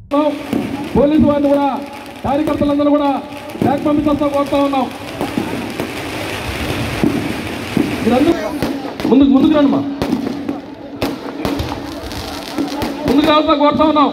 ఉన్నాం. పోలీసు వారిని కూడా కార్యకర్తలందరూ కూడా బ్యాక్ పంపించాల్సిన కోరుతా ఉన్నాం మీరందరూ ముందుకు ముందుకు రండి మా ముందుకు రావాల్సిన కోరుతా ఉన్నాం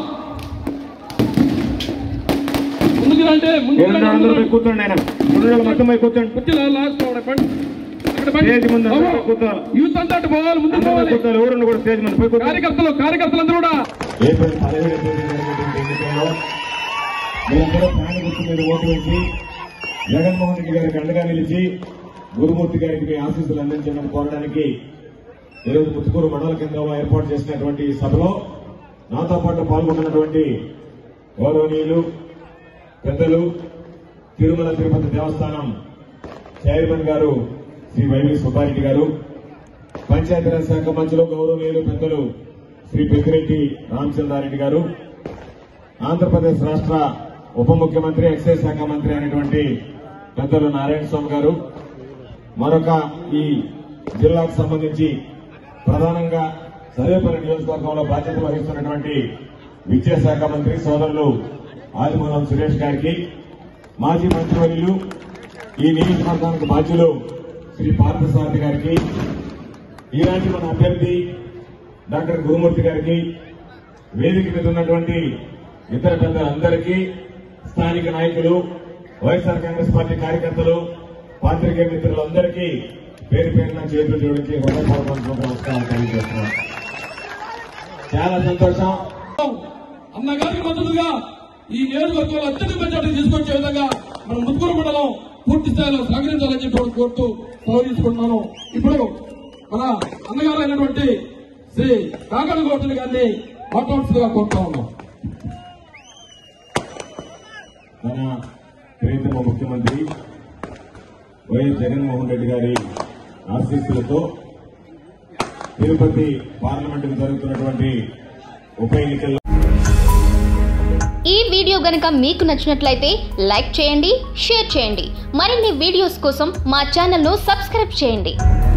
ముందుకు రండి ముందుకు ఏమన్నా రండి, అందరూ ముందుకు పోయి రండి. కూర్చోండి ఆయన రెండు రోజులు మొత్తం పోయి కూర్చోండి కుర్చీలో లాస్ట్ పోవడం, పండి. అక్కడ పండి. స్టేజ్ ముందు అందరూ బాబు, కూర్చోవాలి. యూత్ అంతా అటు పోవాలి ముందుకు అందరూ పోయి పోవాలి కూర్చోవాలి ఎవరు కూడా స్టేజ్ మీద పోయి కూర్చోండి కార్యకర్తలు కార్యకర్తలందరూ కూడా ఏప్రిల్ పదిహేడు తేదీ జరిగినటువంటి ఎన్నికల్లో మీరందరూ ప్రాణ గుర్తు మీద ఓటు వేసి జగన్మోహన్ రెడ్డి గారికి అండగా నిలిచి గురుమూర్తి గారికి మీ ఆశీస్సులు అందించమని కోరడానికి ఈరోజు ముత్తుకూరు మండల కేంద్రంలో ఏర్పాటు చేసినటువంటి ఈ సభలో నాతో పాటు పాల్గొన్నటువంటి గౌరవనీయులు పెద్దలు తిరుమల తిరుపతి దేవస్థానం చైర్మన్ గారు శ్రీ వైవి సుబ్బారెడ్డి గారు పంచాయతీరాజ్ శాఖ మంత్రులు గౌరవనీయులు పెద్దలు శ్రీ పెద్దిరెడ్డి రామచంద్రారెడ్డి గారు ఆంధ్రప్రదేశ్ రాష్ట్ర ఉప ముఖ్యమంత్రి ఎక్సైజ్ శాఖ మంత్రి అయినటువంటి పెద్దలు నారాయణ స్వామి గారు మరొక ఈ జిల్లాకు సంబంధించి ప్రధానంగా సర్వేపల్లి నియోజకవర్గంలో బాధ్యత వహిస్తున్నటువంటి విద్యాశాఖ మంత్రి సోదరులు ఆదిమూలం సురేష్ గారికి మాజీ మంత్రివర్యులు ఈ నియోజకవర్గానికి బాధ్యులు శ్రీ పార్థసారథి గారికి ఈనాటి మన అభ్యర్థి డాక్టర్ గురుమూర్తి గారికి వేదిక మీద ఉన్నటువంటి ఇతర పెద్దలందరికీ స్థానిక నాయకులు వైఎస్ఆర్ కాంగ్రెస్ పార్టీ కార్యకర్తలు పాత్రికేయ మిత్రులందరికీ పేరు పేరున చేతులు జోడించి హృదయపూర్వక నమస్కారం తెలియజేస్తున్నాం చాలా సంతోషం అన్నగారికి మద్దతుగా ఈ నియోజకవర్గంలో అత్యధిక మెజార్టీ తీసుకొచ్చే విధంగా మన ముత్తుకూరు మండలం పూర్తి స్థాయిలో సహకరించాలని చెప్పి ఒకటి కోరుతూ సెలవు తీసుకుంటున్నాను ఇప్పుడు మన అన్నగారు అయినటువంటి శ్రీ కాకల గౌతమి గారిని మాట్లాడుతుందిగా కోరుతా ఉన్నాం మన ప్రియతమ ముఖ్యమంత్రి వైఎస్ జగన్మోహన్ రెడ్డి గారి ఆశీస్సులతో తిరుపతి పార్లమెంటుకు జరుగుతున్నటువంటి ఉప ఎన్నికల్లో ఈ వీడియో గనుక మీకు నచ్చినట్లయితే లైక్ చేయండి షేర్ చేయండి మరిన్ని వీడియోస్ కోసం మా ఛానల్ను సబ్స్క్రైబ్ చేయండి